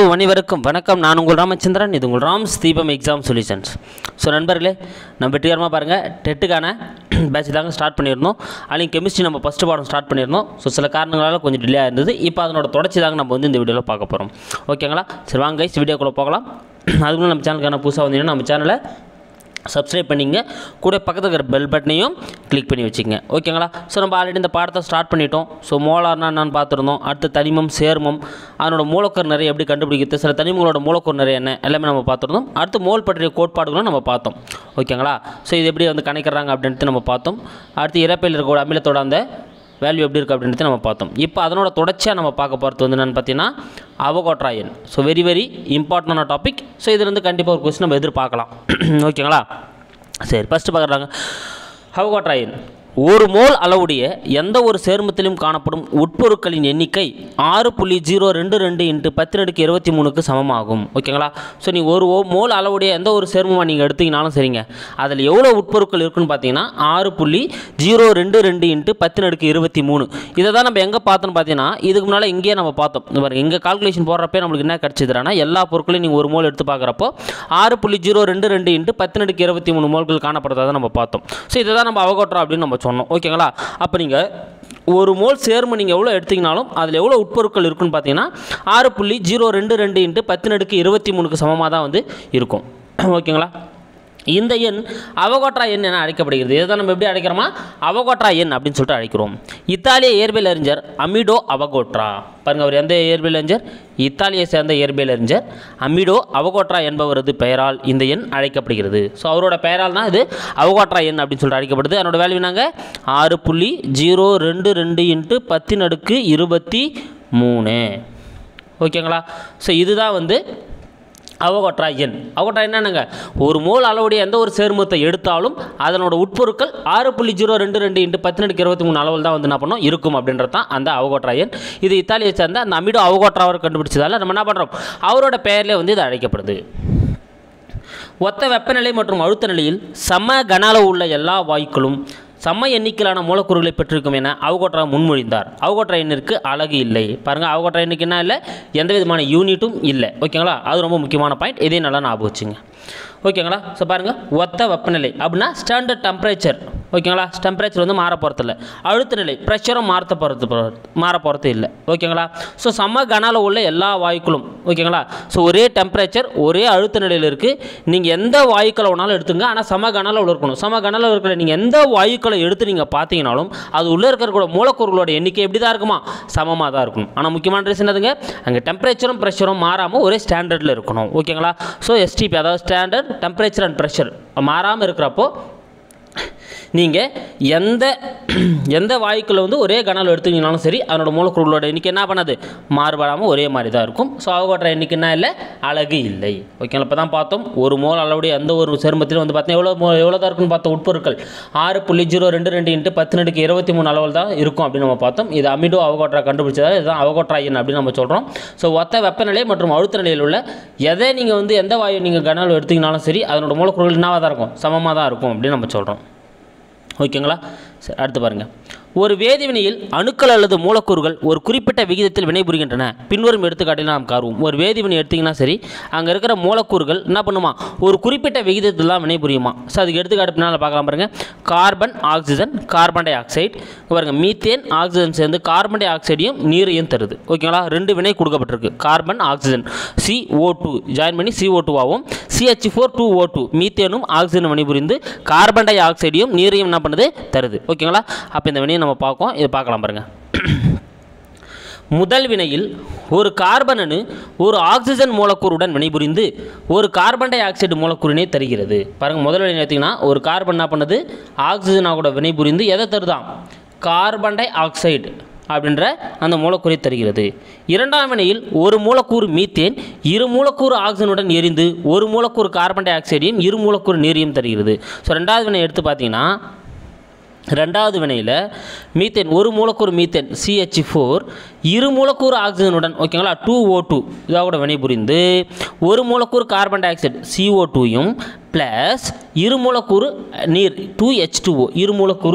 அனைவருக்கும் வணக்கம் நான் உங்கள் ராமச்சந்திரன் இது உங்கள் ராம்ஸ் தீபம் எக்ஸாம் சொல்யூஷன்ஸ் ஸோ நண்பர்களே நம்ம வெற்றிகரமாக பாருங்கள் டெட்டுக்கான பேட்ச் தாங்க ஸ்டார்ட் பண்ணியிருந்தோம் அதுலேயும் கெமிஸ்ட்ரி நம்ம ஃபஸ்ட்டு பாடம் ஸ்டார்ட் பண்ணியிருந்தோம் ஸோ சில காரணங்களால் கொஞ்சம் டிலே இருந்தது இப்போ அதனோட தொடர்ச்சி தாங்க நம்ம வந்து இந்த வீடியோவில் பார்க்க போகிறோம் ஓகேங்களா சரி வாங்க கைஸ் வீடியோக்குள்ளே போகலாம் அதுக்குள்ள நம்ம சேனலுக்கான புதுசாக வந்தீங்கன்னா நம்ம சேனலை சப்ஸ்கிரைப் பண்ணிங்க கூட பக்கத்தில் இருக்கிற பெல் பட்டனையும் கிளிக் பண்ணி வச்சுக்கங்க ஓகேங்களா ஸோ நம்ம ஆல்ரெடி இந்த பாடத்தை ஸ்டார்ட் பண்ணிட்டோம் ஸோ மோலார்னா என்னன்னு பார்த்துருந்தோம் அடுத்து தனிமம் சேர்மம் அதனோட மூலக்கூறு நிறைய எப்படி கண்டுபிடிக்கிறது சில தனிமங்களோட மூலக்கூறு நிறைய என்ன எல்லாமே நம்ம பார்த்துருந்தோம் அடுத்து மோல் பற்றிய கோட்பாடுகளும் நம்ம பார்த்தோம் ஓகேங்களா ஸோ இது எப்படி வந்து கணக்கிறாங்க அப்படின்ட்டு நம்ம பார்த்தோம் அடுத்து இறப்பையில் இருக்கக்கூடிய அமிலத்தோட அந்த வேல்யூ எப்படி இருக்குது அப்படின்றத நம்ம பார்த்தோம் இப்போ அதனோட தொடர்ச்சியாக நம்ம பார்க்க போகிறது வந்து என்னென்னு பார்த்தீங்கன்னா அவகோட்ராயன் ஸோ வெரி வெரி இம்பார்ட்டண்டான டாபிக் ஸோ இதுலேருந்து கண்டிப்பாக ஒரு கொஸ்டின் நம்ம எதிர்பார்க்கலாம் ஓகேங்களா சரி ஃபஸ்ட்டு பார்க்குறாங்க அவகோட்ராயன் ஒரு மோல் அளவுடைய எந்த ஒரு சேர்மத்திலும் காணப்படும் உட்பொருட்களின் எண்ணிக்கை ஆறு புள்ளி ஜீரோ ரெண்டு ரெண்டு இன்ட்டு பத்து நடுக்கு இருபத்தி மூணுக்கு சமமாகும் ஓகேங்களா ஸோ நீங்கள் ஒரு ஓ- மோல் அளவுடைய எந்த ஒரு சேர்மமாக நீங்கள் எடுத்தீங்கனாலும் சரிங்க அதில் எவ்வளோ உட்பொருட்கள் இருக்குன்னு பார்த்தீங்கன்னா ஆறு புள்ளி ஜீரோ ரெண்டு ரெண்டு இன்ட்டு பத்து நடுக்கு இருபத்தி மூணு இதை தான் நம்ம எங்கே பார்த்தோன்னு பார்த்தீங்கன்னா இதுக்கு முன்னால் இங்கேயே நம்ம பார்த்தோம் இந்த பாருங்க எங்கள் கால்குலேஷன் போடுறப்பே நம்மளுக்கு என்ன கிடச்சிதுன்னா எல்லா பொருட்களையும் நீங்கள் ஒரு மோல் எடுத்து பார்க்குறப்போ ஆறு புள்ளி ஜீரோ ரெண்டு ரெண்டு இன்ட்டு பத்து நடுக்கு இருபத்தி மூணு மோல்கள் காணப்படுறதா தான் நம்ம பார்த்தோம் ஸோ இதை தான் நம்ம அவகோட்டுறோம் அப்படின்னு நம்ம சொன்னோம் ஓகேங்களா அப்போ நீங்கள் ஒரு மோல் சேர்ம நீங்கள் எவ்வளோ எடுத்தீங்கனாலும் அதில் எவ்வளோ உட்பொருட்கள் இருக்குன்னு பார்த்தீங்கன்னா ஆறு புள்ளி ஜீரோ ரெண்டு ரெண்டு இன்ட்டு பத்து நடுக்கு இருபத்தி மூணுக்கு சமமாக தான் வந்து இருக்கும் ஓகேங்களா இந்த எண் அவகோட்ரா எண் என அழைக்கப்படுகிறது இதை தான் நம்ம எப்படி அழைக்கிறோமா அவகோட்ரா எண் அப்படின்னு சொல்லிட்டு அழைக்கிறோம் இத்தாலிய இயற்பியல் அறிஞர் அமிடோ அவகோட்ரா பாருங்க அவர் எந்த இயற்பியல் அறிஞர் இத்தாலியை சேர்ந்த இயற்பியல் அறிஞர் அமிடோ அவகோட்ரா என்பவரது பெயரால் இந்த எண் அழைக்கப்படுகிறது ஸோ அவரோட பெயரால் தான் இது அவகோட்ரா எண் அப்படின்னு சொல்லிட்டு அழைக்கப்படுது அதனோட வேல்யூ நாங்கள் ஆறு புள்ளி ஜீரோ ரெண்டு ரெண்டு இன்ட்டு பத்தின் அடுக்கு இருபத்தி மூணு ஓகேங்களா ஸோ இதுதான் வந்து அவகோட்ரா எண் அவகோட்ரா என்னங்க ஒரு மோல் அளவுடைய எந்த ஒரு சேர்மத்தை எடுத்தாலும் அதனோட உட்பொருட்கள் ஆறு புள்ளி ஜீரோ ரெண்டு ரெண்டு இன்ட்டு பத்தினெடுக்கு இருபத்தி மூணு அளவில் தான் வந்து என்ன பண்ணோம் இருக்கும் அப்படின்றது தான் அந்த அவகோட்ரா எண் இது இத்தாலியை சேர்ந்த அந்த அமிடோ அவகோட்ரா அவர் கண்டுபிடிச்சதால நம்ம என்ன பண்ணுறோம் அவரோட பெயர்லேயே வந்து இது அழைக்கப்படுது ஒத்த வெப்பநிலை மற்றும் அழுத்த நிலையில் சம கன அளவு உள்ள எல்லா வாயுக்களும் சம எண்ணிக்கையிலான மூலக்கூறுகளை பெற்றிருக்கும் என அவகோட்ரா முன்மொழிந்தார் அவகோட்ரா எண்ணிற்கு அழகு இல்லை பாருங்கள் அவகோட்ரா எண்ணுக்கு என்ன இல்லை எந்த விதமான யூனிட்டும் இல்லை ஓகேங்களா அது ரொம்ப முக்கியமான பாயிண்ட் இதையும் நல்லா ஞாபகம் வச்சுங்க ஓகேங்களா ஸோ பாருங்கள் ஒத்த வெப்பநிலை அப்படின்னா ஸ்டாண்டர்ட் டெம்பரேச்சர் ஓகேங்களா டெம்பரேச்சர் வந்து மாற போகிறது இல்லை அழுத்த நிலை ப்ரெஷரும் மாற்ற போகிறது மாற போகிறது இல்லை ஓகேங்களா ஸோ சம கனால உள்ள எல்லா வாயுக்களும் ஓகேங்களா ஸோ ஒரே டெம்பரேச்சர் ஒரே அழுத்த நிலையில் இருக்குது நீங்கள் எந்த வாயுக்களை வேணாலும் எடுத்துங்க ஆனால் சம கனால இருக்கணும் சம கனால இருக்கிற நீங்கள் எந்த வாயுக்களை எடுத்து நீங்கள் பார்த்தீங்கனாலும் அது உள்ளே இருக்கிற மூலக்கூறுகளோட எண்ணிக்கை எப்படி தான் இருக்குமா சமமாக தான் இருக்கணும் ஆனால் முக்கியமான ரீசன் என்னதுங்க அங்கே டெம்பரேச்சரும் ப்ரெஷரும் மாறாமல் ஒரே ஸ்டாண்டர்டில் இருக்கணும் ஓகேங்களா ஸோ எஸ்டிபி அதாவது ஸ்டாண்டர்ட் டெம்பரேச்சர் அண்ட் ப்ரெஷர் மாறாமல் இருக்கிறப்போ நீங்கள் எந்த எந்த வாயுக்களை வந்து ஒரே கனல் எடுத்தீங்கனாலும் சரி அதனோட மூலக்கூறுகளோட எண்ணிக்கை என்ன பண்ணாது மாறுபடாமல் ஒரே மாதிரி தான் இருக்கும் ஸோ அவகோட்ர எண்ணிக்கை என்ன இல்லை அழகு இல்லை ஓகேங்களா இப்போ தான் பார்த்தோம் ஒரு மோல் அளவுடைய எந்த ஒரு சேர்மத்திலும் வந்து பார்த்தீங்கன்னா எவ்வளோ மோ எவ்வளோ தான் இருக்குன்னு பார்த்தோம் உட்பொருட்கள் ஆறு புள்ளி ஜீரோ ரெண்டு ரெண்டு இன்ட்டு பத்து நடுக்கு இருபத்தி மூணு அளவில் தான் இருக்கும் அப்படின்னு நம்ம பார்த்தோம் இது அமிடோ அவகோட்ரா கண்டுபிடிச்சதா இதுதான் அவகோட்ரா எண் அப்படின்னு நம்ம சொல்கிறோம் ஸோ ஒத்த வெப்பநிலை மற்றும் அழுத்த நிலையில் உள்ள எதை நீங்கள் வந்து எந்த வாயு நீங்கள் கனல் எடுத்தீங்கனாலும் சரி அதனோட மூலக்கூறுகள் என்னவாக தான் இருக்கும் சமமாக தான் இருக்கும் அப்படின்னு நம்ம சொல்கிறோம் ஓகேங்களா சரி அடுத்து பாருங்கள் ஒரு வேதிவினையில் அணுக்கள் அல்லது மூலக்கூறுகள் ஒரு குறிப்பிட்ட விகிதத்தில் வினைபுரிகின்றன பின்வரும் எடுத்துக்காட்டில் நாம் காருவோம் ஒரு வேதிவினை எடுத்திங்கன்னா சரி அங்கே இருக்கிற மூலக்கூறுகள் என்ன பண்ணுமா ஒரு குறிப்பிட்ட விகிதத்தில் தான் வினைபுரியுமா ஸோ அதுக்கு எடுத்துக்காட்டு பின்னால் பார்க்கலாம் பாருங்கள் carbon oxygen carbon dioxide பாருங்க மீத்தேன் ஆக்சிஜன் சேர்ந்து கார்பன் டை ஆக்சைடையும் நீரையும் தருது ஓகேங்களா ரெண்டு வினை கொடுக்கப்பட்டிருக்கு carbon oxygen C O two join பண்ணி சி ஓ டூவாகவும் CH four two O two மீத்தேனும் ஆக்சிஜன் வினைபுரிந்து கார்பன் டை ஆக்சைடையும் நீரையும் என்ன பண்ணுது தருது ஓகேங்களா அப்போ இந்த வினையை நம்ம பார்ப்போம் இதை பார்க்கலாம் பாருங்கள் முதல் வினையில் ஒரு கார்பன் அணு ஒரு ஆக்சிஜன் மூலக்கூறுடன் வினைபுரிந்து ஒரு கார்பன் டை ஆக்சைடு மூலக்கூறினை தருகிறது பாருங்கள் முதல் வினை எடுத்திங்கன்னா ஒரு கார்பன் என்ன பண்ணுது ஆக்சிஜனாக வினைபுரிந்து எதை தருதாம் கார்பன் டை ஆக்சைடு அப்படின்ற அந்த மூலக்கூறை தருகிறது இரண்டாம் வினையில் ஒரு மூலக்கூறு மீத்தேன் இரு மூலக்கூறு ஆக்சிஜனுடன் எரிந்து ஒரு மூலக்கூறு கார்பன் டை ஆக்சைடையும் இரு மூலக்கூறு நீரையும் தருகிறது ஸோ ரெண்டாவது வினை எடுத்து பார்த்தீங்கன்னா ரெண்டாவது வினையில் மீத்தேன் ஒரு மூலக்கூறு மீத்தேன் சிஹெச் ஃபோர் இரு மூலக்கூறு ஆக்சிஜனுடன் ஓகேங்களா டூ ஓ டூ இதோட வினைபுரிந்து ஒரு மூலக்கூறு கார்பன் டை ஆக்சைடு சிஓ டூயும் ப்ளஸ் இரு மூலக்கூறு நீர் டூ ஹெச் டூ இரு மூலக்கூறு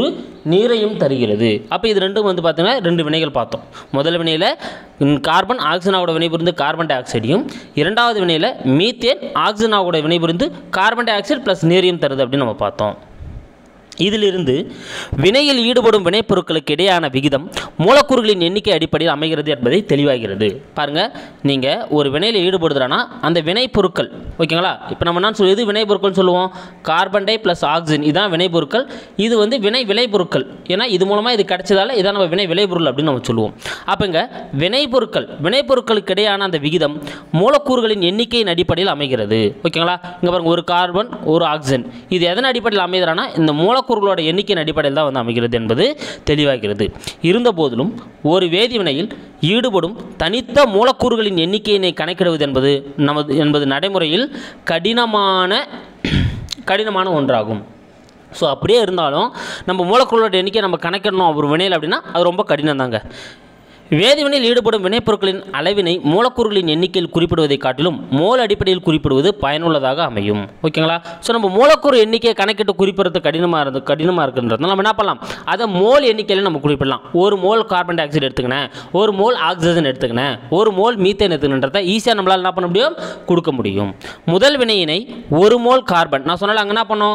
நீரையும் தருகிறது அப்போ இது ரெண்டும் வந்து பார்த்தீங்கன்னா ரெண்டு வினைகள் பார்த்தோம் முதல் வினையில் கார்பன் ஆக்சிஜனாவோட வினைபுரிந்து கார்பன் டை ஆக்சைடையும் இரண்டாவது வினையில் மீத்தேன் ஆக்சிஜனாவோட வினைபுரிந்து கார்பன் டை ஆக்சைடு ப்ளஸ் நீரையும் தருது அப்படின்னு நம்ம பார்த்தோம் இதிலிருந்து வினையில் ஈடுபடும் வினைப்பொருட்களுக்கு இடையான விகிதம் மூலக்கூறுகளின் எண்ணிக்கை அடிப்படையில் அமைகிறது என்பதை தெளிவாகிறது பாருங்கள் நீங்கள் ஒரு வினையில் ஈடுபடுதுனா அந்த வினைப்பொருட்கள் ஓகேங்களா இப்போ நம்ம என்ன சொல்லுது வினைப்பொருட்கள் சொல்லுவோம் கார்பன் டை ப்ளஸ் ஆக்சிஜன் இதுதான் வினைப்பொருட்கள் இது வந்து வினை விளைபொருட்கள் ஏன்னா இது மூலமாக இது கிடைச்சதால இதான் நம்ம வினை விளைபொருள் அப்படின்னு நம்ம சொல்லுவோம் அப்போங்க வினைப்பொருட்கள் வினைப்பொருட்களுக்கு இடையான அந்த விகிதம் மூலக்கூறுகளின் எண்ணிக்கையின் அடிப்படையில் அமைகிறது ஓகேங்களா இங்கே பாருங்க ஒரு கார்பன் ஒரு ஆக்சிஜன் இது எதன் அடிப்படையில் அமைகிறனா இந்த மூலக்கூறுகளோட எண்ணிக்கையின் அடிப்படையில் தான் வந்து அமைகிறது என்பது தெளிவாகிறது இருந்த போதிலும் ஒரு வேதிவினையில் ஈடுபடும் தனித்த மூலக்கூறுகளின் எண்ணிக்கையினை கணக்கிடுவது என்பது நமது என்பது நடைமுறையில் கடினமான கடினமான ஒன்றாகும் ஸோ அப்படியே இருந்தாலும் நம்ம மூலக்கூறுகளோட எண்ணிக்கை நம்ம கணக்கிடணும் ஒரு வினையில் அப்படின்னா அது ரொம்ப கடினம் தாங்க வேதிவினையில் ஈடுபடும் வினைப்பொருட்களின் அளவினை மூலக்கூறுகளின் எண்ணிக்கையில் குறிப்பிடுவதை காட்டிலும் மோல் அடிப்படையில் குறிப்பிடுவது பயனுள்ளதாக அமையும் ஓகேங்களா ஸோ நம்ம மூலக்கூறு எண்ணிக்கையை கணக்கிட்டு குறிப்பிடுறது கடினமாக இருந்து கடினமாக இருக்குன்றதுனால நம்ம என்ன பண்ணலாம் அதை மோல் எண்ணிக்கையில் நம்ம குறிப்பிடலாம் ஒரு மோல் கார்பன் டை ஆக்சைடு எடுத்துக்கினேன் ஒரு மோல் ஆக்சிஜன் எடுத்துக்கினேன் ஒரு மோல் மீத்தேன் எடுத்துக்கின்றதை ஈஸியாக நம்மளால் என்ன பண்ண முடியும் கொடுக்க முடியும் முதல் வினையினை ஒரு மோல் கார்பன் நான் சொன்னால அங்கே என்ன பண்ணோம்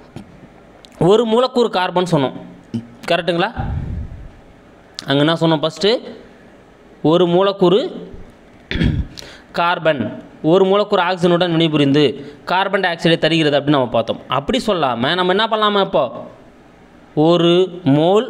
ஒரு மூலக்கூறு கார்பன் சொன்னோம் கரெக்டுங்களா அங்கே என்ன சொன்னோம் ஃபஸ்ட்டு ஒரு மூலக்கூறு கார்பன் ஒரு மூலக்கூறு ஆக்சிஜனுடன் வினைபுரிந்து கார்பன் டை ஆக்சைடை தருகிறது அப்படின்னு நம்ம பார்த்தோம் அப்படி சொல்லாமல் நம்ம என்ன பண்ணலாமா இப்போ ஒரு மோல்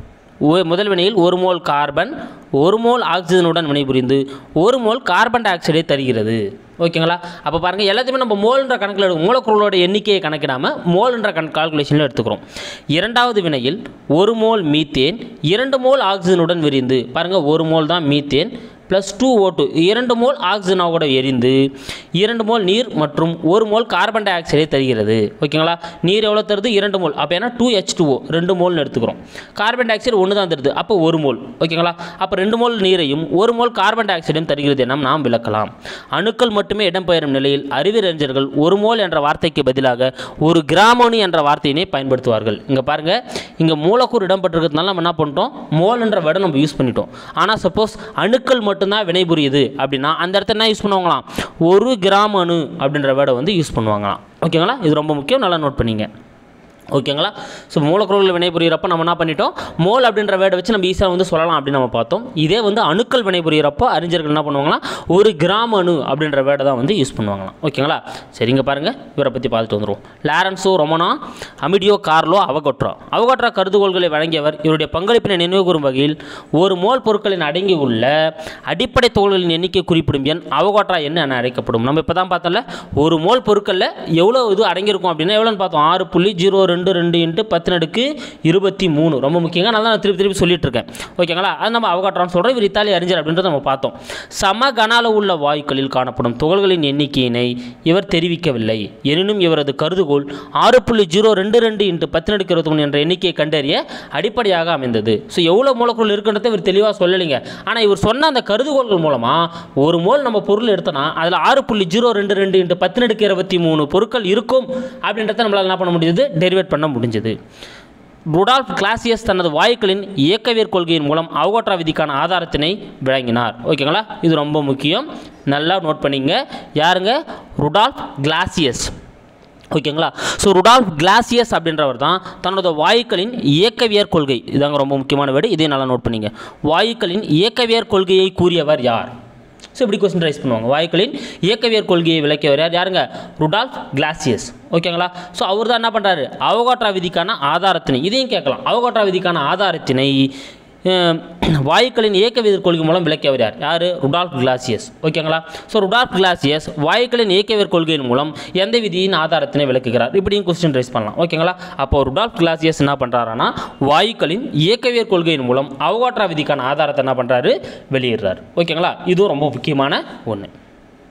ஒ- முதல் வினையில் ஒரு மோல் கார்பன் ஒரு மோல் ஆக்சிஜனுடன் வினைபுரிந்து ஒரு மோல் கார்பன் டை ஆக்சைடை தருகிறது ஓகேங்களா அப்போ பாருங்கள் எல்லாத்தையுமே நம்ம மோல்ன்ற கணக்கில் எடுக்கும் மூலக்கூறுகளோட எண்ணிக்கையை கணக்கிடாமல் மோல்ன்ற கண் கால்குலேஷனில் எடுத்துக்கிறோம் இரண்டாவது வினையில் ஒரு மோல் மீத்தேன் இரண்டு மோல் ஆக்சிஜனுடன் விரிந்து பாருங்கள் ஒரு மோல் தான் methane plus two O two இரண்டு மோல் ஆக்சிஜனோட எரிந்து இரண்டு மோல் நீர் மற்றும் ஒரு மோல் கார்பன் டை ஆக்சைடை தருகிறது ஓகேங்களா நீர் எவ்வளோ தருது இரண்டு மோல் அப்போ ஏன்னா டூ ஹெச் டூ ஓ ரெண்டு மோல்னு எடுத்துக்கிறோம் கார்பன் டை ஆக்சைடு ஒன்று தான் தருது அப்போ ஒரு மோல் ஓகேங்களா அப்போ ரெண்டு மோல் நீரையும் ஒரு மோல் கார்பன் டை ஆக்சைடையும் தருகிறது என நாம் விளக்கலாம் அணுக்கள் மட்டுமே இடம்பெயரும் நிலையில் அறிவியறிஞர்கள் ஒரு மோல் என்ற வார்த்தைக்கு பதிலாக ஒரு கிராமோனி என்ற வார்த்தையினை பயன்படுத்துவார்கள் இங்கே பாருங்கள் இங்கே மூலக்கூறு இடம்பெற்றிருக்கிறதுனால நம்ம என்ன பண்ணிட்டோம் மோல் என்ற வேர்டை நம்ம யூஸ் பண்ணிட்டோம் ஆனால் சப்போஸ் அணுக்கள் மட்டும்தான் வினைபுரியுது அப்படின்னா அந்த இடத்துல என்ன யூஸ் பண்ணுவாங்களாம் ஒரு கிராம் அணு அப்படின்ற வேர்டை வந்து யூஸ் பண்ணுவாங்களாம் ஓகேங்களா இது ரொம்ப முக்கியம் நல்லா நோட் பண்ணிங்க ஓகேங்களா ஸோ மூலக்கூறுகள் வினைபுரியறப்ப நம்ம என்ன பண்ணிட்டோம் மோல் அப்படின்ற வேர்டை வச்சு நம்ம ஈஸியாக வந்து சொல்லலாம் அப்படின்னு நம்ம பார்த்தோம் இதே வந்து அணுக்கள் வினைபுரியறப்போ அறிஞர்கள் என்ன பண்ணுவாங்கன்னா ஒரு கிராம் அணு அப்படின்ற வேர்டை தான் வந்து யூஸ் பண்ணுவாங்களாம் ஓகேங்களா சரிங்க பாருங்கள் இவரை பற்றி பார்த்துட்டு வந்துருவோம் Lorenzo Romano Amedeo Carlo Avogadro Avogadro கருதுகோள்களை வழங்கியவர் இவருடைய பங்களிப்பினை நினைவு கூறும் வகையில் ஒரு மோல் பொருட்களின் அடங்கி உள்ள அடிப்படை துகள்களின் எண்ணிக்கை குறிப்பிடும் எண் அவகோட்ரா எண் என அழைக்கப்படும் நம்ம இப்போ தான் பார்த்தோம்ல ஒரு மோல் பொருட்களில் எவ்வளோ இது அடங்கியிருக்கும் அப்படின்னா எவ்வளோன்னு பார்த்தோம் ஆறு புள்ளி ஜீரோ ரெண்டு ரெண்டு இன்ட்டு பத்து நடுக்கு இருபத்தி மூணு ரொம்ப முக்கியங்க நல்லா நான் திருப்பி திருப்பி சொல்லிட்டு இருக்கேன் ஓகேங்களா அது நம்ம அவகாட்ரான்னு சொல்கிறோம் இவர் இத்தாலி அறிஞர் அப்படின்றத நம்ம பார்த்தோம் சம கனால உள்ள வாயுக்களில் காணப்படும் துகள்களின் எண்ணிக்கையினை இவர் தெரிவிக்கவில்லை எனினும் இவரது கருதுகோள் ஆறு புள்ளி ஜீரோ ரெண்டு ரெண்டு இன்ட்டு பத்து நடுக்கு இருபத்தி மூணு என்ற எண்ணிக்கையை கண்டறிய அடிப்படையாக அமைந்தது ஸோ எவ்வளோ மூலக்கூறு இருக்குன்றதை இவர் தெளிவாக சொல்லலைங்க ஆனால் இவர் சொன்ன அந்த கருதுகோள்கள் மூலமாக ஒரு மோல் நம்ம பொருள் எடுத்தோன்னா அதில் ஆறு புள்ளி ஜீரோ ரெண்டு ரெண்டு இன்ட்டு பத்து நடுக்கு இருபத்தி மூணு பொருட்கள் இருக்கும் அப்படின்றத நம்மளால் என்ன பண்ண முடியுது டெரிவேட் பண்ண முடிஞ்சது ருடால்ஃப் கிளாசியஸ் தனது வாயுக்களின் இயக்கவியல் கொள்கையின் மூலம் அவகோட்ரா விதிக்கான ஆதாரத்தினை வழங்கினார் ஓகேங்களா இது ரொம்ப முக்கியம் நல்லா நோட் பண்ணிங்க யாருங்க ருடால்ஃப் கிளாசியஸ் ஓகேங்களா ஸோ ருடால்ஃப் கிளாசியஸ் அப்படின்றவர் தான் தன்னோட வாயுக்களின் இயக்கவியற் கொள்கை இதாங்க ரொம்ப முக்கியமான வேர்டு இதையும் நல்லா நோட் பண்ணிங்க வாயுக்களின் இயக்கவியற் கொள்கையை கூறியவர் யார் ஸோ இப்படி கொஸ்டின் ரைஸ் பண்ணுவாங்க வாயுக்களின் இயக்கவியற் கொள்கையை விளக்கியவர் யார் யாருங்க ருடால்ஃப் கிளாசியஸ் ஓகேங்களா ஸோ அவர் தான் என்ன பண்ணுறாரு அவகோட்ரா விதிக்கான ஆதாரத்தினை இதையும் கேட்கலாம் அவகோட்ரா விதிக்கான ஆதாரத்தினை அஹ், வாயுக்களின் இயக்கவியல் கொள்கை மூலம் விளக்கியவர் யார் யார் ருடால்ஃப் கிளாசியஸ் ஓகேங்களா ஸோ ருடால்ஃப் கிளாசியஸ் வாயுக்களின் இயக்கவியல் கொள்கையின் மூலம் எந்த விதியின் ஆதாரத்தினை விளக்குகிறார் இப்படியும் கொஸ்டின் ரைஸ் பண்ணலாம் ஓகேங்களா அப்போ ருடால்ஃப் கிளாசியஸ் என்ன பண்ணுறாருன்னா வாயுக்களின் இயக்கவியல் கொள்கையின் மூலம் அவகாட்ரா விதிக்கான ஆதாரத்தை என்ன பண்ணுறாரு வெளியிடுறாரு ஓகேங்களா இதுவும் ரொம்ப முக்கியமான ஒன்று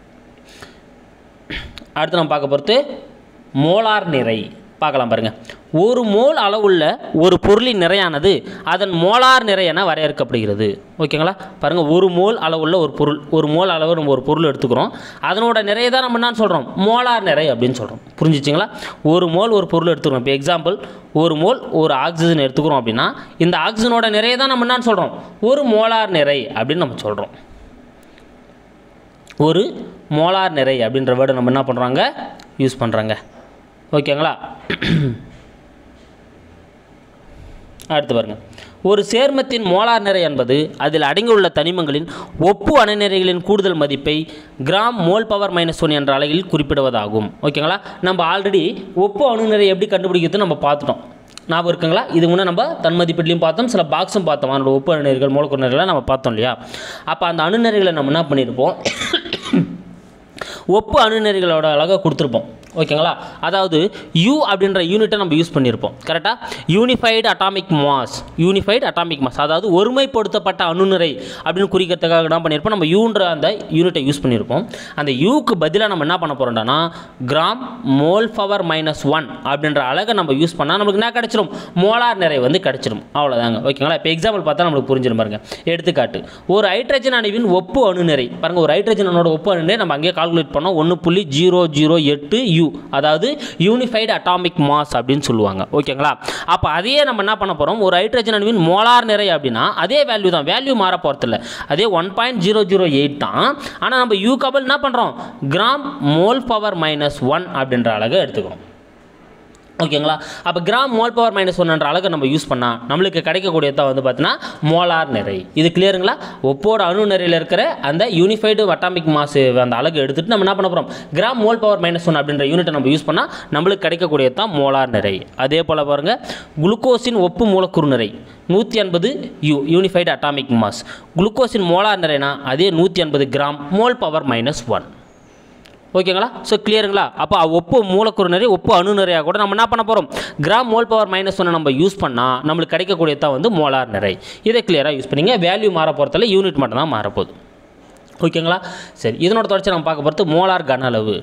அடுத்து நம்ம பார்க்க பொறுத்து மோலார் நிறை பார்க்கலாம் பாருங்கள் ஒரு மோல் அளவுள்ள ஒரு பொருளின் நிறையானது அதன் மோலார் நிறை என வரையறுக்கப்படுகிறது ஓகேங்களா பாருங்கள் ஒரு மோல் அளவுள்ள ஒரு பொருள் ஒரு மோல் அளவு நம்ம ஒரு பொருள் எடுத்துக்கிறோம் அதனோட நிறைய தான் நம்ம என்ன சொல்கிறோம் மோலார் நிறை அப்படின்னு சொல்கிறோம் புரிஞ்சிச்சிங்களா ஒரு மோல் ஒரு பொருள் எடுத்துக்கிறோம் இப்போ எக்ஸாம்பிள் ஒரு மோல் ஒரு ஆக்சிஜன் எடுத்துக்கிறோம் அப்படின்னா இந்த ஆக்சிஜனோட நிறைய தான் நம்ம என்ன சொல்கிறோம் ஒரு மோலார் நிறை அப்படின்னு நம்ம சொல்கிறோம் ஒரு மோலார் நிறை அப்படின்ற வேர்டு நம்ம என்ன பண்ணுறாங்க யூஸ் பண்ணுறாங்க ஓகேங்களா அடுத்து பாருங்க ஒரு சேர்மத்தின் மோலார் நிறை என்பது அதில் அடங்கியுள்ள தனிமங்களின் ஒப்பு அணுநிறைகளின் கூடுதல் மதிப்பை gram mole power minus one என்ற அலகில் குறிப்பிடுவதாகும் ஓகேங்களா நம்ம ஆல்ரெடி ஒப்பு அணுநிறை எப்படி கண்டுபிடிக்கிறது நம்ம பார்த்துட்டோம் ஞாபகம் இருக்குங்களா இது முன்னே நம்ம தன் மதிப்பீட்லையும் பார்த்தோம் சில பாக்ஸும் பார்த்தோம் அதனோட ஒப்பு அணுநெறிகள் மூலக்கூறு நிறைகளை நம்ம பார்த்தோம் இல்லையா அப்போ அந்த அணுநெறிகளை நம்ம என்ன பண்ணியிருப்போம் ஒப்பு அணுநெறிகளோட அழகாக கொடுத்துருப்போம் ஓகேங்களா அதாவது யூ அப்படின்ற யூனிட்டை நம்ம யூஸ் பண்ணியிருப்போம் கரெக்டாக unified atomic mass unified atomic mass அதாவது ஒருமைப்படுத்தப்பட்ட அணுநிறை அப்படின்னு குறிக்கிறதுக்காக என்ன பண்ணியிருப்போம் நம்ம யூன்ற அந்த யூனிட்டை யூஸ் பண்ணியிருப்போம் அந்த யூக்கு பதிலாக நம்ம என்ன பண்ண போகிறோம்னா gram mole power minus one அப்படின்ற அழகை நம்ம யூஸ் பண்ணால் நமக்கு என்ன கிடச்சிரும் மோலார் நிறை வந்து கிடச்சிரும் அவ்வளோதாங்க ஓகேங்களா இப்போ எக்ஸாம்பிள் பார்த்தா நம்மளுக்கு புரிஞ்சிடும் பாருங்க எடுத்துக்காட்டு ஒரு ஹைட்ரஜன் அணுவின் ஒப்பு அணுநிறை பாருங்க ஒரு ஹைட்ரஜன் அணோட ஒப்பு அணுநிறை நம்ம அங்கேயே கால்குலேட் பண்ணோம் ஒன்று புள்ளி ஜீரோ ஜீரோ எட்டு யூ அதாவது யூனிஃபைடு அட்டாமிக் மாஸ் அப்படின்னு சொல்லுவாங்க ஓகேங்களா அப்போ அதையே நம்ம என்ன பண்ண போகிறோம் ஒரு ஹைட்ரஜன் அணுவின் மோலார் நிறை அப்படின்னா அதே வேல்யூ தான் வேல்யூ மாற போகிறதில்ல அதே one point zero zero eight தான் ஆனால் நம்ம யூ கபல் என்ன பண்ணுறோம் gram mole power minus one அப்படின்ற அழகை எடுத்துக்கிறோம் ஓகேங்களா அப்போ கிராம் மோல் பவர் மைனஸ் ஒன்ன்ற அழகை நம்ம யூஸ் பண்ணால் நம்மளுக்கு கிடைக்கக்கூடியது தான் வந்து பார்த்தீங்கன்னா மோலார் நிறை இது கிளியருங்களா ஒப்போட அணு நிறையில் இருக்கிற அந்த யூனிஃபைடு அட்டாமிக் மாஸ் அந்த அழகு எடுத்துட்டு நம்ம என்ன பண்ண போகிறோம் gram mole power minus one அப்படின்ற யூனிட்டை நம்ம யூஸ் பண்ணால் நம்மளுக்கு கிடைக்கக்கூடியது தான் மோலார் நிறை அதே போல் பாருங்கள் குளுக்கோஸின் ஒப்பு மூலக்கூறு நிறை நூற்றி ஐம்பது யூ யூனிஃபைடு அட்டாமிக் மாஸ் குளுக்கோஸின் மோலார் நிறைனா அதே நூற்றி ஐம்பது gram mole power minus one ஓகேங்களா ஸோ கிளியருங்களா அப்போ ஒப்பு மூலக்கூறு நிறை ஒப்பு அணு நிறையாக கூட நம்ம என்ன பண்ண போகிறோம் கிராம் மோல் பவர் மைனஸ் ஒன்னை நம்ம யூஸ் பண்ணால் நம்மளுக்கு கிடைக்கக்கூடியது தான் வந்து மோலார் நிறை இதை கிளியராக யூஸ் பண்ணிங்க வேல்யூ மாற போகிறதில்ல யூனிட் மட்டும் தான் மாறப்போகுது ஓகேங்களா சரி இதனோட தொடர்ச்சி நம்ம பார்க்க போகிறது மோலார் கன அளவு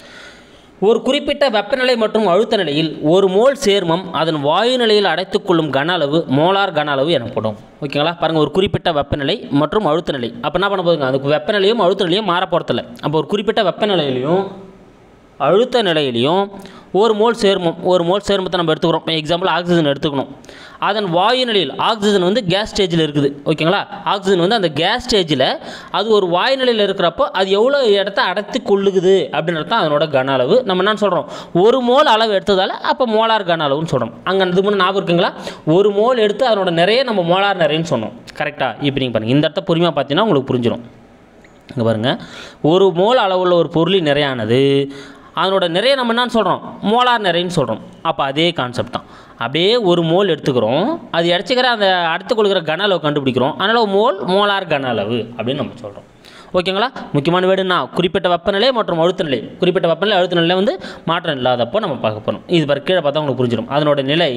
ஒரு குறிப்பிட்ட வெப்பநிலை மற்றும் அழுத்த நிலையில் ஒரு மோல் சேர்மம் அதன் வாயு நிலையில் அடைத்துக்கொள்ளும் கன அளவு மோலார் கன அளவு எனப்படும் ஓகேங்களா பாருங்கள் ஒரு குறிப்பிட்ட வெப்பநிலை மற்றும் அழுத்த நிலை அப்போ என்ன பண்ண போதுங்க அதுக்கு வெப்பநிலையும் அழுத்த நிலையும் மாற போகிறதில்ல அப்போ ஒரு குறிப்பிட்ட வெப்பநிலையிலையும் அழுத்த நிலையிலையும் ஒரு மோல் சேர்மம் ஒரு மோல் சேர்மத்தை நம்ம எடுத்துக்கிறோம் எக்ஸாம்பிள் ஆக்சிஜன் எடுத்துக்கணும் அதன் வாயு நிலையில் ஆக்சிஜன் வந்து கேஸ் ஸ்டேஜில் இருக்குது ஓகேங்களா ஆக்சிஜன் வந்து அந்த கேஸ் ஸ்டேஜில் அது ஒரு வாயு நிலையில் இருக்கிறப்போ அது எவ்வளோ இடத்த அடைத்து கொள்ளுகுது அப்படின்றது தான் அதனோட கன அளவு நம்ம என்ன சொல்கிறோம் ஒரு மோல் அளவு எடுத்ததால் அப்போ மோலார் கன அளவுன்னு சொல்கிறோம் அங்கே இது முன்னே ஞாபகம் இருக்குங்களா ஒரு மோல் எடுத்து அதனோட நிறைய நம்ம மோலார் நிறையன்னு சொன்னோம் கரெக்டாக இப்போ நீங்கள் பாருங்கள் இந்த இடத்த பொறுமையாக பார்த்தீங்கன்னா உங்களுக்கு புரிஞ்சிடும் இங்கே பாருங்கள் ஒரு மோல் அளவுள்ள ஒரு பொருளின் நிறையானது அதனோட நிறைய நம்ம என்னன்னு சொல்கிறோம் மோலார் நிறைன்னு சொல்கிறோம் அப்போ அதே கான்செப்ட் தான் அப்படியே ஒரு மோல் எடுத்துக்கிறோம் அது அடிச்சுக்கிற அந்த அடுத்து கொள்கிற கன அளவு கண்டுபிடிக்கிறோம் அதனால் மோல் மோலார் கன அளவு அப்படின்னு நம்ம சொல்கிறோம் ஓகேங்களா முக்கியமான வேடுனா குறிப்பிட்ட வெப்பநிலை மற்றும் அழுத்த நிலை குறிப்பிட்ட வெப்பநிலை அழுத்த நிலை வந்து மாற்றம் இல்லாதப்போ நம்ம பார்க்க போகிறோம் இது பாரு கீழே பார்த்தா உங்களுக்கு புரிஞ்சிடும் அதனோட நிலை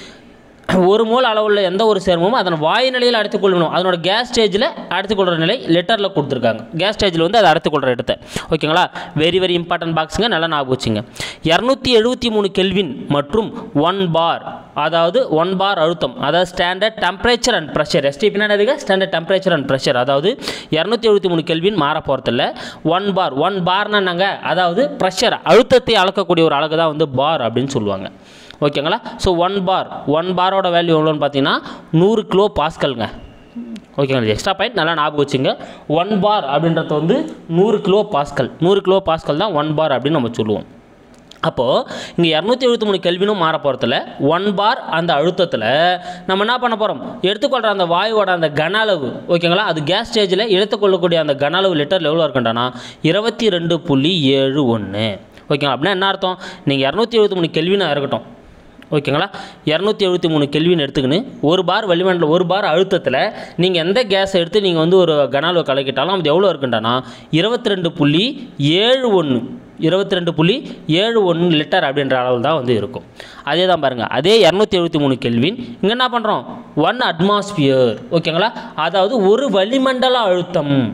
ஒரு மோல் அளவுள்ள எந்த ஒரு சேர்மமும் அதன் வாயு நிலையில் அடைத்துக்கொள்ளணும் அதனோட கேஸ் ஸ்டேஜில் அடைத்துக்கொள்கிற நிலை லெட்டரில் கொடுத்துருக்காங்க கேஸ் ஸ்டேஜில் வந்து அதை அடைத்துக்கொள்கிற இடத்த ஓகேங்களா வெரி வெரி இம்பார்ட்டன்ட் பாக்ஸுங்க நல்லா ஞாபகம் வச்சுங்க இரநூத்தி எழுபத்தி மூணு கெல்வின் மற்றும் ஒன் பார் அதாவது ஒன் பார் அழுத்தம் அதாவது ஸ்டாண்டர்ட் டெம்பரேச்சர் அண்ட் ப்ரெஷர் எஸ்டிபின்னா எதுக்கு ஸ்டாண்டர்ட் டெம்பரேச்சர் அண்ட் ப்ரெஷர் அதாவது இரநூத்தி எழுபத்தி மூணு கெல்வின் மாற போகிறதில்ல ஒன் பார் ஒன் பார்னா என்னங்க அதாவது ப்ரெஷர் அழுத்தத்தை அளக்கக்கூடிய ஒரு அழகு தான் வந்து பார் அப்படின்னு சொல்லுவாங்க ஓகேங்களா ஸோ ஒன் பார் ஒன் பாரோட வேல்யூ எவ்வளோன்னு பார்த்தீங்கன்னா நூறு கிலோ பாஸ்கல்ங்க ஓகேங்களா எக்ஸ்ட்ரா பாயிண்ட் நல்லா ஞாபகம் வச்சுங்க ஒன் பார் அப்படின்றது வந்து நூறு கிலோ பாஸ்கல் நூறு கிலோ பாஸ்கல் தான் ஒன் பார் அப்படின்னு நம்ம சொல்லுவோம் அப்போது இங்கே இரநூத்தி எழுபத்தி மூணு கெல்வினும் மாற போகிறதுல ஒன் பார் அந்த அழுத்தத்தில் நம்ம என்ன பண்ண போகிறோம் எடுத்துக்கொள்கிற அந்த வாயுவோட அந்த கன அளவு ஓகேங்களா அது கேஸ் ஸ்டேஜில் எடுத்துக்கொள்ளக்கூடிய அந்த கன அளவு லிட்டரில் எவ்வளோ இருக்குன்றானா இருபத்தி ரெண்டு புள்ளி ஏழு ஒன்று ஓகேங்களா அப்படின்னா என்ன அர்த்தம் நீங்கள் இரநூத்தி எழுபத்தி மூணு கெல்வினாக இருக்கட்டும் ஓகேங்களா இரநூத்தி எழுபத்தி மூணு கெல்வின் எடுத்துக்கின்னு ஒரு பார் வளிமண்டல ஒரு பார் அழுத்தத்தில் நீங்கள் எந்த கேஸை எடுத்து நீங்கள் வந்து ஒரு கன அளவு கலக்கிட்டாலும் அது எவ்வளோ இருக்குன்றானா இருபத்தி ரெண்டு புள்ளி ஏழு ஒன்று இருபத்தி ரெண்டு புள்ளி ஏழு ஒன்று லிட்டர் அப்படின்ற அளவில் தான் வந்து இருக்கும் அதே தான் பாருங்கள் அதே இரநூத்தி எழுபத்தி மூணு கெல்வின் இங்கே என்ன பண்ணுறோம் ஒன் அட்மாஸ்பியர் ஓகேங்களா அதாவது ஒரு வளிமண்டல அழுத்தம்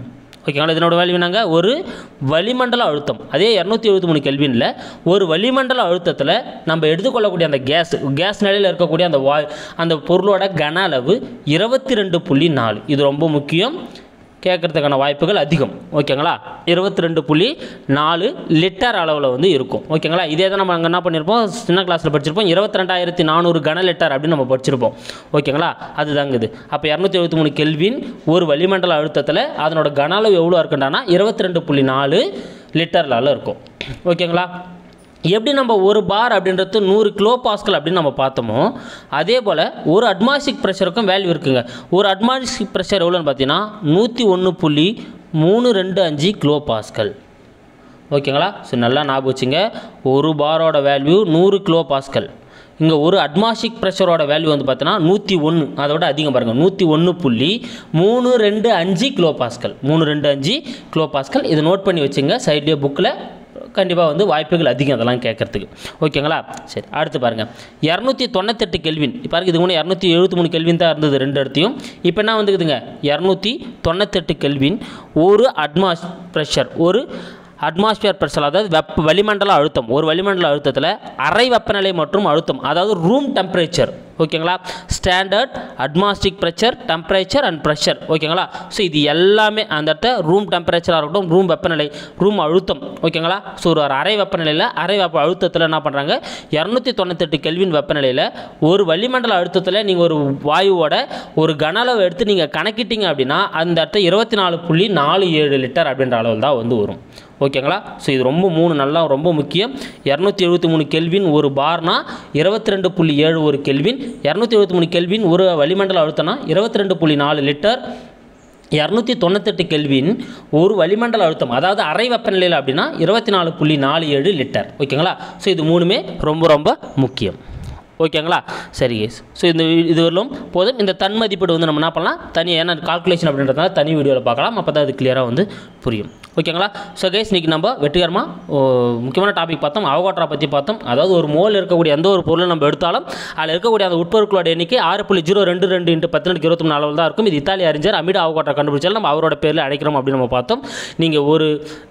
ஓகேங்களா இதனோட வேல்யூ என்னங்க ஒரு வளிமண்டல அழுத்தம் அதே இரநூத்தி எழுபத்தி மூணு கெல்வினில் ஒரு வளிமண்டல அழுத்தத்தில் நம்ம எடுத்துக்கொள்ளக்கூடிய அந்த கேஸ் கேஸ் நிலையில் இருக்கக்கூடிய அந்த வாய் அந்த பொருளோட கன அளவு இருபத்தி ரெண்டு புள்ளி நாலு இது ரொம்ப முக்கியம் கேட்கறதுக்கான வாய்ப்புகள் அதிகம் ஓகேங்களா இருபத்தி ரெண்டு புள்ளி நாலு லிட்டர் அளவில் வந்து இருக்கும் ஓகேங்களா இதே தான் நம்ம அங்கே என்ன பண்ணியிருப்போம் சின்ன கிளாஸில் படிச்சிருப்போம் இருபத்தி ரெண்டாயிரத்தி நானூறு கன லிட்டர் அப்படின்னு நம்ம படிச்சிருப்போம் ஓகேங்களா அதுதாங்க இது அப்போ இரநூத்தி எழுபத்தி மூணு கெல்வின் ஒரு வளிமண்டல அழுத்தத்தில் அதனோட கன அளவு எவ்வளோ இருக்குண்டானா இருபத்தி ரெண்டு புள்ளி நாலு லிட்டர்லால இருக்கும் ஓகேங்களா எப்படி நம்ம ஒரு பார் அப்படின்றது நூறு கிலோ பாஸ்கல் அப்படின்னு நம்ம பார்த்தோமோ அதே போல் ஒரு அட்மாஸ்டிக் ப்ரெஷருக்கும் வேல்யூ இருக்குங்க ஒரு அட்மாஸ்டிக் ப்ரெஷர் எவ்வளோன்னு பார்த்தீங்கன்னா நூற்றி ஒன்று புள்ளி மூணு ரெண்டு அஞ்சு கிலோ பாஸ்கல் ஓகேங்களா ஸோ நல்லா ஞாபகம் வச்சுங்க ஒரு பாரோட வேல்யூ நூறு கிலோ பாஸ்கல் இங்கே ஒரு அட்மாஸ்டிக் ப்ரெஷரோட வேல்யூ வந்து பார்த்தீங்கன்னா நூற்றி ஒன்று அதை விட அதிகம் பாருங்கள் நூற்றி ஒன்று புள்ளி மூணு ரெண்டு அஞ்சு கிலோ பாஸ்கல் மூணு ரெண்டு அஞ்சு கிலோ பாஸ்கல் இதை நோட் பண்ணி வச்சுங்க சைட்லேயே புக்கில் கண்டிப்பாக வந்து வாய்ப்புகள் அதிகம் அதெல்லாம் கேட்கறதுக்கு ஓகேங்களா சரி அடுத்து பாருங்கள் இரநூத்தி தொண்ணூத்தெட்டு கெல்வின் இப்போ பாருங்க இது முன்னே இரநூத்தி எழுபத்தி மூணு கெல்வின் தான் இருந்தது ரெண்டு இடத்தையும் இப்போ என்ன வந்துக்குதுங்க இரநூத்தி தொண்ணூத்தெட்டு கெல்வின் ஒரு அட்மாஸ் ப்ரெஷர் ஒரு அட்மாஸ்பியர் ப்ரெஷர் அதாவது வெப்ப வளிமண்டல அழுத்தம் ஒரு வளிமண்டல அழுத்தத்தில் அறை வெப்பநிலை மற்றும் அழுத்தம் அதாவது ரூம் டெம்பரேச்சர் ஓகேங்களா standard atmospheric pressure temperature and pressure ஓகேங்களா ஸோ இது எல்லாமே அந்த இடத்த ரூம் டெம்பரேச்சராக இருக்கட்டும் ரூம் வெப்பநிலை ரூம் அழுத்தம் ஓகேங்களா ஸோ ஒரு அறை வெப்பநிலையில் அறை வெப்ப அழுத்தத்தில் என்ன பண்ணுறாங்க இரநூத்தி தொண்ணூத்தெட்டு கெல்வின் வெப்பநிலையில் ஒரு வளிமண்டல அழுத்தத்தில் நீங்கள் ஒரு வாயுவோட ஒரு கன அளவு எடுத்து நீங்கள் கணக்கிட்டீங்க அப்படின்னா அந்த இடத்த இருபத்தி நாலு புள்ளி நாலு ஏழு லிட்டர் அப்படின்ற அளவில் தான் வந்து வரும் ஓகேங்களா ஸோ இது ரொம்ப மூணு நல்லா ரொம்ப முக்கியம் இரநூத்தி எழுபத்தி மூணு கெல்வின் ஒரு பார்னா இருபத்தி ரெண்டு புள்ளி ஏழு ஒரு கெல்வின் இரநூத்தி எழுபத்தி மூணு கெல்வின் ஒரு வளிமண்டல அழுத்தம்னா இருபத்தி ரெண்டு புள்ளி நாலு லிட்டர் இரநூத்தி தொண்ணூத்தெட்டு கெல்வின் ஒரு வளிமண்டல அழுத்தம் அதாவது அறை வெப்பநிலையில் அப்படின்னா இருபத்தி நாலு புள்ளி நாலு ஏழு லிட்டர் ஓகேங்களா ஸோ இது மூணுமே ரொம்ப ரொம்ப முக்கியம் ஓகேங்களா சரி கேஸ் ஸோ இந்த வி- இது வரலும் போதும் இந்த தன் மதிப்பீடு வந்து நம்ம என்ன பண்ணலாம் தனியாக ஏன்னா கால்குலேஷன் அப்படின்றதுனால தனி வீடியோவில் பார்க்கலாம் அப்போ தான் அது கிளியராக வந்து புரியும் ஓகேங்களா ஸோ கேஸ் இன்றைக்கி நம்ம வெற்றிகரமாக முக்கியமான டாபிக் பார்த்தோம் அவகாட்ரா பற்றி பார்த்தோம் அதாவது ஒரு மோல் இருக்கக்கூடிய எந்த ஒரு பொருளை நம்ம எடுத்தாலும் அதில் இருக்கக்கூடிய அந்த உட்பொருட்களோட எண்ணிக்கை ஆறு புள்ளி ஜீரோ ரெண்டு ரெண்டு இன்ட்டு பத்து இருபத்தி மூணு அளவில் தான் இருக்கும் இது இத்தாலி அறிஞர் அமிட அவகாட்ரா கண்டுபிடிச்சாலும் நம்ம அவரோட பேரில் அழைக்கிறோம் அப்படின்னு நம்ம பார்த்தோம் நீங்கள் ஒரு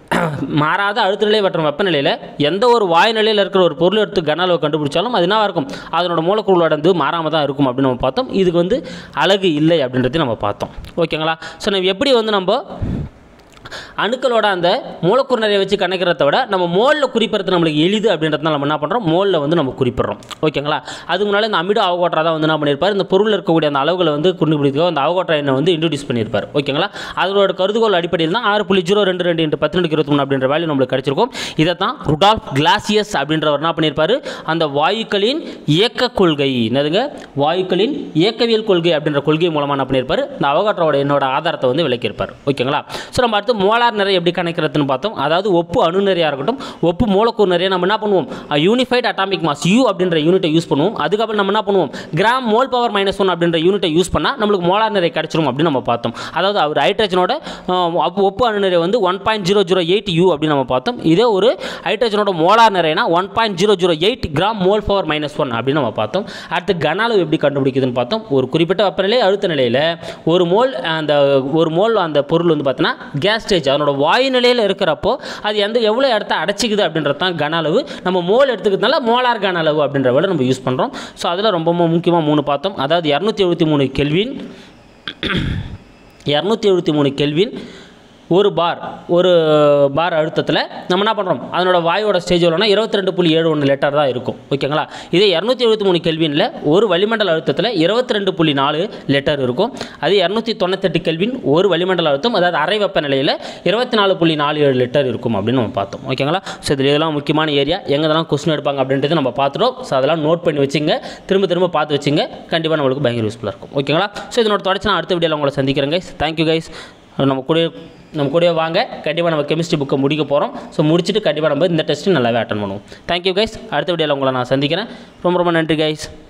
மாறாத அழுத்த நிலை மற்றும் வெப்பநிலையில் எந்த ஒரு வாயு நிலையில் இருக்கிற ஒரு பொருள் எடுத்து கன அளவு கண்டுபிடிச்சாலும் அது என்னவா இருக்கும் அதனோட மூலக்கூறுகளோட வந்து மாறாமல் தான் இருக்கும் அப்படின்னு நம்ம பார்த்தோம் இதுக்கு வந்து அழகு இல்லை அப்படின்றதையும் நம்ம பார்த்தோம் ஓகேங்களா ஸோ நம்ம எப்படி வந்து நம்ம அணுக்களோட அந்த மூலக்கூறு நிறைய வச்சு கணக்கிறத விட நம்ம மோலில் குறிப்பிடுறது நம்மளுக்கு எளிது அப்படின்றதுனால நம்ம என்ன பண்ணுறோம் மோலில் வந்து நம்ம குறிப்பிடுறோம் ஓகேங்களா அதுக்கு முன்னால் இந்த அமிட அவகோட்ரா தான் வந்து என்ன பண்ணியிருப்பார் இந்த பொருளில் இருக்கக்கூடிய அந்த அளவுகளை வந்து கண்டுபிடிக்க அந்த அவகோட்ரா எண்ணை வந்து இன்ட்ரடியூஸ் பண்ணியிருப்பார் ஓகேங்களா அதோட கருதுகோள் அடிப்படையில் தான் ஆறு புள்ளி ஜீரோ ரெண்டு ரெண்டு இன்ட்டு பத்து இருபத்தி மூணு அப்படின்ற வேல்யூ நம்மளுக்கு கிடைச்சிருக்கும் இதை தான் ருடால்ஃப் கிளாசியஸ் அப்படின்றவர் என்ன பண்ணியிருப்பார் அந்த வாயுக்களின் இயக்க கொள்கை என்னதுங்க வாயுக்களின் இயக்கவியல் கொள்கை அப்படின்ற கொள்கை மூலமாக என்ன பண்ணியிருப்பார் இந்த அவகாட்ரோட என்னோட ஆதாரத்தை வந்து விளக்கியிருப்பார் ஓகேங்களா ஸோ நம்ம அடுத்து மோலார் நிறை எப்படி கணக்கிறதுன்னு பார்த்தோம் அதாவது ஒப்பு அணு நிறையாக இருக்கட்டும் ஒப்பு மூலக்கூறு நிறைய நம்ம என்ன பண்ணுவோம் யூனிஃபைட் அட்டாமிக் மாஸ் யூ அப்படின்ற யூனிட்டை யூஸ் பண்ணுவோம் அதுக்கப்புறம் நம்ம என்ன பண்ணுவோம் gram mole power minus one அப்படின்ற யூனிட்டை யூஸ் பண்ணால் நம்மளுக்கு மோலார் நிறை கிடைச்சிரும் அப்படின்னு நம்ம பார்த்தோம் அதாவது அவர் ஹைட்ரஜனோட அஹ், ஒப்பு- ஒப்பு அணு நிறை வந்து one point zero zero eight u அப்படின்னு நம்ம பார்த்தோம் இதே ஒரு ஹைட்ரஜனோட மோலார் நிறைனா one point zero zero eight gram mole power minus one அப்படின்னு நம்ம பார்த்தோம் அடுத்து கன அளவு எப்படி கண்டுபிடிக்குதுன்னு பார்த்தோம் ஒரு குறிப்பிட்ட வெப்பநிலை அழுத்த நிலையில் ஒரு மோல் அந்த ஒரு மோல் அந்த பொருள் வந்து பார்த்தோன்னா கேஸ் ஸ்டேஜ் அதனோட வாயு நிலையில் இருக்கிறப்போ அது எந்த எவ்வளோ இடத்த அடைச்சிக்குது அப்படின்றது தான் கன அளவு நம்ம மோல் எடுத்துக்கிறதுனால மோலார் கன அளவு அப்படின்ற வேலை நம்ம யூஸ் பண்ணுறோம் ஸோ அதில் ரொம்ப முக்கியமாக மூணு பார்த்தோம் அதாவது இரநூத்தி எழுபத்தி மூணு கெல்வின் இரநூத்தி எழுபத்தி மூணு கெல்வின் ஒரு பார் ஒரு பார் அழுத்தத்தில் நம்ம என்ன பண்ணுறோம் அதனோட வாயோட ஸ்டேஜ் எவ்வளோனா இருபத்தி ரெண்டு புள்ளி ஏழு ஒன்று லிட்டர் தான் இருக்கும் ஓகேங்களா இதே இரநூத்தி எழுபத்தி மூணு கெல்வினில் ஒரு வளிமண்டல அழுத்தத்தில் இருபத்தி ரெண்டு புள்ளி நாலு லிட்டர் இருக்கும் அது இரநூத்தி தொண்ணூத்தெட்டு கெல்வின் ஒரு வளிமண்டல அழுத்தம் அதாவது அறை வெப்பநிலையில் இருபத்தி நாலு புள்ளி நாலு ஏழு லிட்டர் இருக்கும் அப்படின்னு நம்ம பார்த்தோம் ஓகேங்களா ஸோ இதில் இதெல்லாம் முக்கியமான ஏரியா எங்கெல்லாம் கொஸ்டின் எடுப்பாங்க அப்படின்றது நம்ம பார்த்துட்டோம் ஸோ அதெல்லாம் நோட் பண்ணி வச்சுங்க திரும்ப திரும்ப பார்த்து வச்சுங்க கண்டிப்பாக நம்மளுக்கு பயங்கர யூஸ்ஃபுல்லாக இருக்கும் ஓகேங்களா ஸோ இதனோட தொடர்ச்சி நான் அடுத்த வீடியோவில் உங்களை சந்திக்கிறேன் கைஸ் தேங்க்யூ கைஸ் நம்ம கூட நம்ம கூடவே வாங்க கண்டிப்பாக நம்ம கெமிஸ்ட்ரி புக்கை முடிக்க போகிறோம் ஸோ முடிச்சுட்டு கண்டிப்பாக நம்ம இந்த டெஸ்ட்டு நல்லாவே அட்டன் பண்ணுவோம் தேங்க்யூ கைஸ் அடுத்த வீடியோவில் உங்களை நான் சந்திக்கிறேன் ரொம்ப ரொம்ப நன்றி கைஸ்